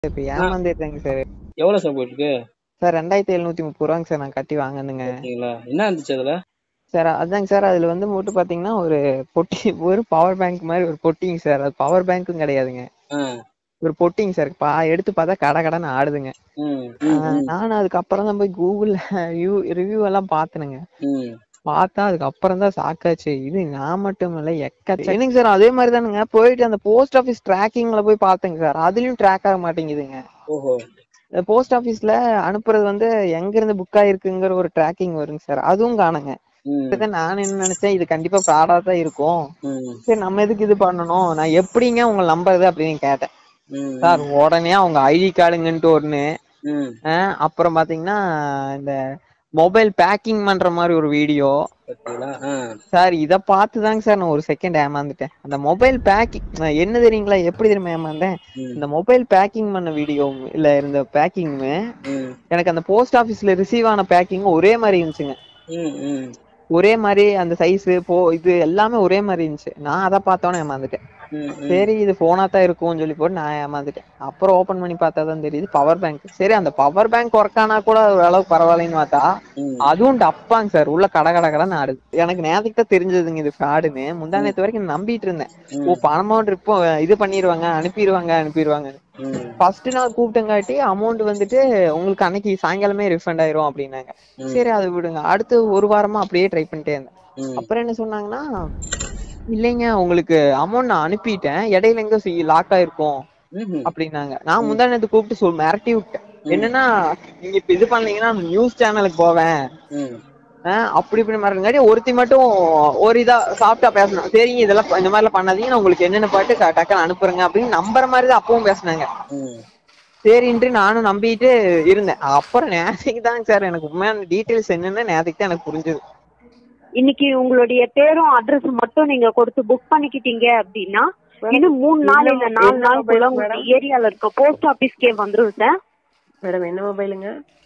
இப்ப ஏமாந்துட்டேங்க சார் எவ்வளவு சார் போயிருக்கு சார் ரெண்டாயிரத்தி எழுநூத்தி முப்பது ரூபாங்க சார் நான் கட்டி வாங்கினதுங்க ஓகேங்களா என்ன இருந்துச்சு அதுல சார் அதாங்க சார் அதுல வந்து மட்டும் பாத்தீங்கன்னா ஒரு பொட்டி ஒரு பவர் பேங்க் மாதிரி ஒரு பொட்டிங்க சார் அது பவர் பேங்க்கும் கிடையாதுங்க ஆ, ஒரு பொட்டிங்க சார் பா எடுத்து பார்த்தா கடை கடைன்னு ஆடுதுங்க ம், ம், ஆஹ் நானும் அதுக்கப்புறம் தான் போய் கூகுள்ல ரிவ்யூ ரிவ்யூ எல்லாம் பார்த்தனுங்க ம், பார்த்தா அதுக்கப்புறம் தான் சாக்காச்சு இது நான் மட்டும் இல்ல எக்க என்னங்க சார் அதே மாதிரி தானுங்க போயிட்டு அந்த போஸ்ட் ஆபீஸ் ட்ராக்கிங்ல போய் பார்த்தேங்க சார் அதுலயும் ட்ராக் ஆக மாட்டேங்குதுங்க ஓஹோ இந்த போஸ்ட் ஆபீஸ்ல அனுப்புறது வந்து எங்க இருந்து புக் ஆயிருக்குங்கிற ஒரு ட்ராக்கிங் வருங்க சார் அதுவும் காணுங்க ம், இதுதான் நான் என்ன நினைச்சேன் இது கண்டிப்பா ஃப்ராடா தான் இருக்கும் ம், சரி நம்ம எதுக்கு இது பண்ணணும் நான் எப்படிங்க உங்களை நம்புறது அப்படின்னு கேட்டேன் ம், சார் உடனே அவங்க ஐடி கார்டுங்கன்ட்டு ஒண்ணு ம். ஆஹ் அப்புறம் பாத்தீங்கன்னா இந்த மொபைல் பேக்கிங் பண்ற மாதிரி ஒரு வீடியோ பாத்தீங்களா ஆ, சார் இத பார்த்துதாங்க சார் நான் ஒரு செகண்ட் ஏமாந்துட்டேன் அந்த மொபைல் பேக்கிங் என்ன தெரியுங்களா எப்படி தெரியுமா ஏமாந்தேன் ம், இந்த மொபைல் பேக்கிங் பண்ண வீடியோ இல்ல இருந்த பேக்கிங் ம், எனக்கு அந்த போஸ்ட் ஆபீஸ்ல ரிசீவ் ஆன பேக்கிங் ஒரே மாதிரி இருந்துச்சுங்க ம், ம், ஒரே மாதிரி அந்த சைஸ் போ இது எல்லாமே ஒரே மாதிரி இருந்துச்சு நான் அதை பார்த்தோன்னே ஏமாந்துட்டேன் ம், ம். சரி இது போனா தான் இருக்கும்னு சொல்லி போட்டு நான் ஏமாந்துட்டேன் அப்புறம் ஓபன் பண்ணி பார்த்தா தான் தெரியுது பவர் பேங்க் சரி அந்த பவர் பேங்க் ஒர்க் ஆனா கூட ஓரளவுக்கு பரவாயில்லைன்னு பார்த்தா ம், அதுவும் டப்பாங்க சார் உள்ள கட கட கடன்னு ஆடுது எனக்கு நேரத்துக்கு தான் தெரிஞ்சதுங்க இது ஃப்ராடுன்னு முந்தா நேத்து வரைக்கும் நம்பிட்டு இருந்தேன் ம், ஓ அமௌண்ட் இப்போ இது பண்ணிடுவாங்க அனுப்பிடுவாங்க அனுப்பிடுவாங்க ம், ஃபர்ஸ்ட் நாள் கூப்பிட்டங்காட்டி அமௌண்ட் வந்துட்டு உங்களுக்கு அன்னைக்கு சாயங்காலமே ரிஃபண்ட் ஆயிரும் அப்படின்னாங்க ம். சரி அதை விடுங்க அடுத்து ஒரு வாரமா அப்படியே ட்ரை பண்ணிட்டே இருந்தேன் ம், அப்புறம் என்ன சொன்னாங்கன்னா இல்லைங்க உங்களுக்கு அமௌண்ட் நான் அனுப்பிட்டேன் இடையில எங்க லாக் ஆயிருக்கும் ம்ஹும். அப்படின்னாங்க நான் முந்தா நேத்து கூப்பிட்டு சொல் மிரட்டி விட்டேன் என்னன்னா நீங்க இப்ப இது பண்ணீங்கன்னா நியூஸ் சேனலுக்கு போவேன் ம், ஆஹ் அப்படி இப்படி மிரட்டுங்காட்டி ஒருத்தி மட்டும் ஒரு இதா சாப்பிட்டா பேசணும் சரிங்க இதெல்லாம் ப- இந்த மாதிரிலாம் பண்ணாதீங்க நான் உங்களுக்கு என்னென்ன பாட்டு ட- டக்குன்னு அனுப்புறேங்க அப்படின்னு நம்புற மாதிரி தான் அப்பவும் பேசுனாங்க ம். சரின்ட்டு நானும் நம்பிட்டு இருந்தேன் அப்புறம் நேற்றுக்கு தாங்க சார் எனக்கு உண்மையான டீட்டெயில்ஸ் என்னன்னு நேற்றுக்கு தான் எனக்கு புரிஞ்சது இன்னைக்கு உங்களுடைய பேரும் அட்ரஸ் மட்டும் நீங்க கொடுத்து புக் பண்ணிக்கிட்டீங்க அப்படின்னா இன்னும் மூணு நாள் இல்ல நாலு நாளுக்குள்ள உங்க ஏரியால இருக்க போஸ்ட் ஆபீஸ்க்கே வந்துரும் சார் மேடம் என்ன மொபைலுங்க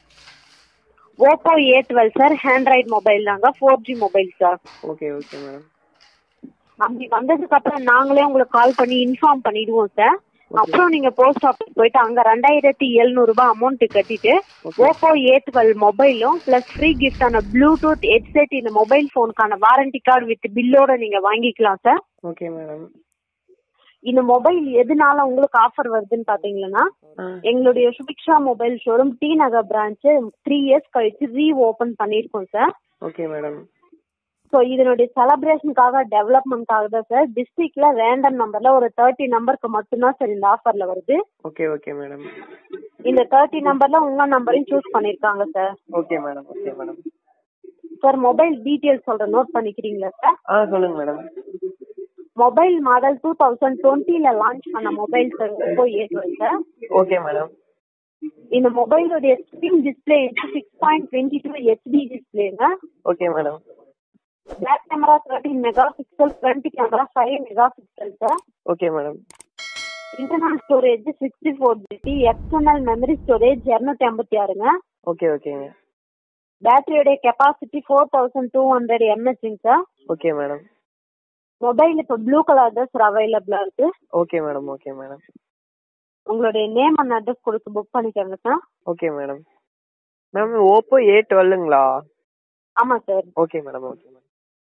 Oppo A twelve sir Android mobile தாங்க four G mobile sir okay okay madam அப்படி வந்ததுக்கு அப்புறம் நாங்களே உங்களுக்கு கால் பண்ணி இன்ஃபார்ம் பண்ணிடுவோம் சார் அப்புறம் நீங்க போஸ்ட் ஆபீஸ் போயிட்டு அங்க ரெண்டாயிரத்தி எழுநூறு ரூபாய் அமௌண்ட் கட்டிட்டு ஓப்போ ஏ டுவெல் மொபைலும் பிளஸ் ஃப்ரீ கிஃப்டான ப்ளூடூத் ஹெட்செட் இந்த மொபைல் போனுக்கான வாரண்டி கார்டு வித் பில்லோட நீங்க வாங்கிக்கலாம் சார் ஓகே மேடம் இந்த மொபைல் எதனால உங்களுக்கு ஆஃபர் வருதுன்னு பாத்தீங்கன்னா எங்களுடைய Subiksha mobile showroom T Nagar branch three years கழிச்சு ரீ ஓபன் பண்ணிருக்கோம் சார் ஓகே மேடம் ஸோ இதனுடைய செலப்ரேஷனுக்காக டெவலப்மெண்ட்காக தான் சார் டிஸ்ட்ரிக்ட்ல ரேண்டம் நம்பர்ல ஒரு தேர்ட்டி நம்பருக்கு மட்டும்தான் சார் இந்த ஆஃபர்ல வருது ஓகே ஓகே மேடம் இந்த தேர்ட்டி நம்பர்ல உங்க நம்பரையும் சூஸ் பண்ணிருக்காங்க sir okay madam okay madam sir mobile details சொல்ற நோட் பண்ணிக்கிறீங்களா சார் ஆ சொல்லுங்க madam mobile model two thousand டுவெண்ட்டில லான்ச் பண்ண mobile sir Oppo A sir okay madam இந்த மொபைலோடைய screen display six point twenty two HD டிஸ்பிளேங்க okay madam back camera thirteen megapixel front camera five megapixel sir okay madam internal storage sixty four GB external memory storage இரநூத்தி ஐம்பத்தி ஆறுங்க okay ஓகேங்க பேட்டரியோடைய capacity four thousand two hundred எம்ஹெச்ங்க sir okay madam mobile இப்போ blue colour தான் sir அவைலபிளா இருக்கு ஓகே மேடம் ஓகே மேடம் உங்களுடைய நேம் அண்ட் அட்ரஸ் கொடுத்து புக் பண்ணிக்கோங்க sir okay madam ma'am Oppo A டுவெல்லுங்களா ஆமா sir okay madam okay madam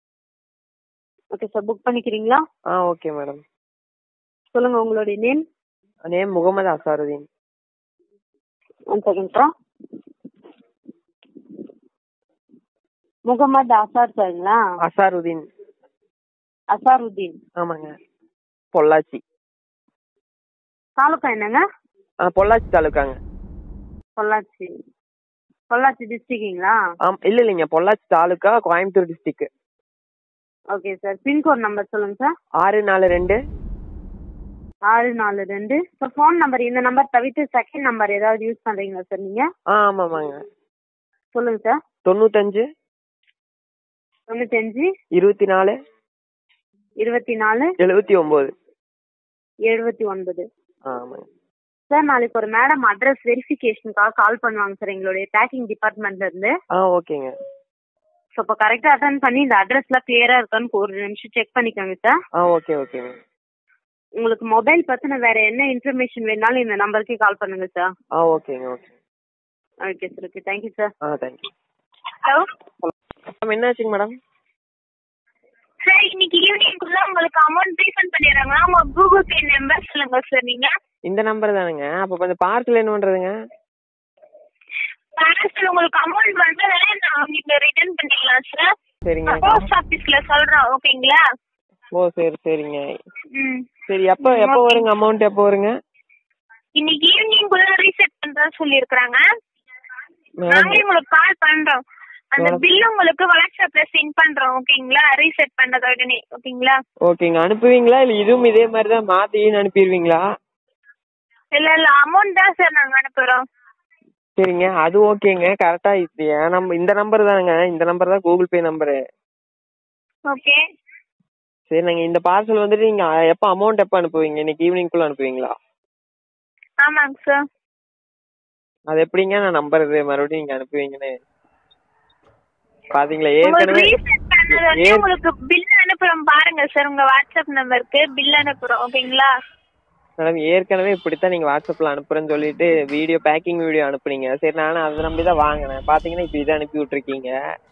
okay sir book பண்ணிக்கிறீங்களா ஆ ஓகே மேடம் சொல்லுங்க உங்களுடைய name name Mohammed Azharuddin one second sir Mohammed Azhar சாருங்களா அசாருதீன் அசாருதீன் ஆமாங்க பொள்ளாச்சி தாலுக்கா என்னங்க ஆ பொள்ளாச்சி தாலுக்காங்க பொள்ளாச்சி பொள்ளாச்சி டிஸ்ட்ரிக்ட்டுங்களா ஆம் இல்ல இல்லைங்க Pollachi taluka Coimbatore district okay sir pin code number சொல்லுங்க சார் ஆறு நாலு ரெண்டு ஆறு நாலு ரெண்டு சார் ஃபோன் நம்பர் இந்த நம்பர் தவிர்த்து செகண்ட் நம்பர் ஏதாவது யூஸ் பண்றீங்களா சார் நீங்க ஆ ஆமாமாங்க சொல்லுங்க சார் தொண்ணூத்தஞ்சு தொண்ணூத்தஞ்சு இருபத்தி நாலு இருபத்தி நாலு எழுபத்தி ஒம்பது எழுபத்தி ஒன்பது ஆமாங்க சார் நாளைக்கு ஒரு மேடம் அட்ரஸ் வெரிஃபிகேஷனுக்காக கால் பண்ணுவாங்க சார் எங்களுடைய பேக்கிங் டிபார்ட்மெண்ட்ல இருந்து ஆ ஓகேங்க ஸோ இப்போ கரெக்டாக அட்டன் பண்ணி இந்த அட்ரஸ்லாம் கிளியரா இருக்கான்னு ஒரு நிமிஷம் செக் பண்ணிக்கோங்க சார் ஆ ஓகே ஓகேங்க உங்களுக்கு மொபைல் பத்தின வேற என்ன இன்ஃபர்மேஷன் வேணாலும் இந்த நம்பருக்கு கால் பண்ணுங்க சார் ஆ ஓகேங்க okay okay sir okay thank you sir ஆ தேங்க்யூ ஹலோ மேடம் என்னாச்சுங்க மேடம் சார் இன்னைக்கு ஈவினிங்குள்ள உங்களுக்கு அமௌண்ட் ரீஃபண்ட் பண்ணிடுறாங்களா உங்க கூகுள் பே நம்பர் சொல்லுங்க சார் நீங்க இந்த நம்பர் தானுங்க அப்போ கொஞ்சம் பார்சல் என்ன பண்ணுறதுங்க பார்சல் உங்களுக்கு அமௌண்ட் வந்து நான் நீங்க ரிட்டர்ன் பண்ணிடலாம் சார் சரிங்க போஸ்ட் ஆபீஸ்ல சொல்றோம் ஓகேங்களா ஓ சரி சரிங்க ம் சரி எப்போ எப்போ வருங்க அமௌண்ட் எப்போ வருங்க இன்னைக்கு ஈவினிங்குள்ள ரீசெட் பண்றேன்னு சொல்லியிருக்கிறாங்க மேடம் நாங்களே உங்களுக்கு கால் பண்றோம் அந்த மேடம். பில் உங்களுக்கு வாட்ஸ்அப்ல சென்ட் பண்றோம் ஓகேங்களா ரீசெட் பண்ணத உடனே ஓகேங்களா ஓகேங்க அனுப்புவீங்களா இல்லை இதுவும் இதே மாதிரி தான் மாற்றின்னு அனுப்பிடுவீங்களா இல்ல இல்ல அமௌண்ட் தான் சார் நாங்க அனுப்புறோம் சரிங்க அது ஓகேங்க கரெக்டாக இது என் நம்பர் இந்த நம்பர் தானுங்க இந்த நம்பர் தான் கூகுள் பே நம்பரு ஓகே சரி நாங்கள் இந்த பார்சல் வந்துட்டு நீங்கள் எப்போ அமௌண்ட் எப்போ அனுப்புவீங்க இன்னைக்கு ஈவினிங்குள்ளே அனுப்புவீங்களா ஆமாங்க சார் அது எப்படிங்க நான் நம்புறது மறுபடியும் நீங்கள் அனுப்புவீங்கன்னு பாத்தீங்களா உங்களுக்கு ஏற்கனவே ரீசெட் பண்ணது வந்து ஏற்- உங்களுக்கு பில் அனுப்புறோம் பாருங்க சார் உங்க வாட்ஸ்அப் நம்பருக்கு பில் அனுப்புறோம் ஓகேங்களா மேடம் ஏற்கனவே இப்படித்தான் நீங்க வாட்ஸ்அப்ல அனுப்புறேன்னு சொல்லிட்டு வீடியோ பேக்கிங் வீடியோ அனுப்புனீங்க சரி நானும் அதை நம்பி தான் வாங்கினேன் பாத்தீங்கன்னா இப்ப இதை அனுப்பி விட்டுருக்கீங்க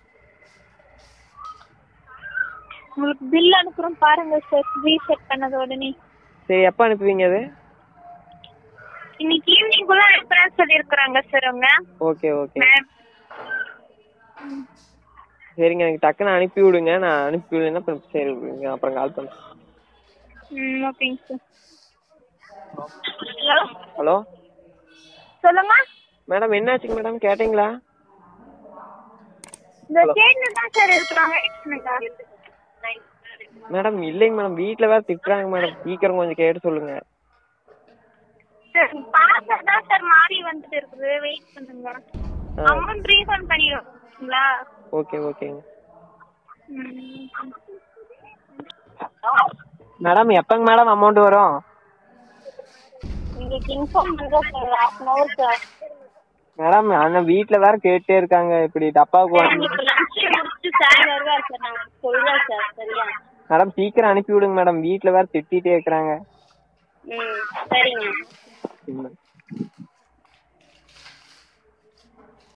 உங்களுக்கு பில் அனுப்புறோம் பாருங்க சார் ரீசெட் பண்ணது உடனே சரி எப்ப அனுப்புவீங்க அது இன்னைக்கு ஈவினிங் குள்ள அனுப்புறேன்னு சொல்லியிருக்கிறாங்க சார் அவங்க ஓகே ஓகே மேம் சரிங்க எனக்கு டக்குன்னு அனுப்பி விடுங்க நான் அனுப்பி விடலைன்னா அப்புறம் சரி விடுங்க அப்புறம் கால் பண்ணுறேன் ம் ஓகேங்க சார் ஹலோ ஹலோ சொல்லுங்க மேடம் என்னாச்சுங்க மேடம் கேட்டீங்களா இந்த கேட்டு தான் சார் இருக்கிறாங்க வெயிட் பண்ணுங்க மேடம் இல்லைங்க மேடம் வீட்டில் வேற திட்டுறாங்க மேடம் சீக்கிரம் கொஞ்சம் கேட்டு சொல்லுங்க சார் பார்சல் தான் சார் மாறி வந்துட்டு இருக்குது வெயிட் பண்ணுங்க ஆ. அமௌண்ட் ரீஃபண்ட் பண்ணிடுவோங்களா ஓகே ஓகேங்க ம் மேடம் எப்பங்க மேடம் அமௌண்ட் வரும் உங்களுக்கு இன்ஃபார்ம் பண்ணுறோம் sir half an hour sir madam ஆனால் வீட்டில் வேற கேட்டே இருக்காங்க இப்படி டப்பாவுக்கு வாங்கி இப்போ லஞ்ச் முடிச்சு சார் வருவார் சார் நாங்கள் சொல்கிறோம் சார் சரியா மேடம் சீக்கிரம் அனுப்பி விடுங்க மேடம் வீட்டில் வேற திட்டிகிட்டே இருக்கிறாங்க ம் சரிங்க ம்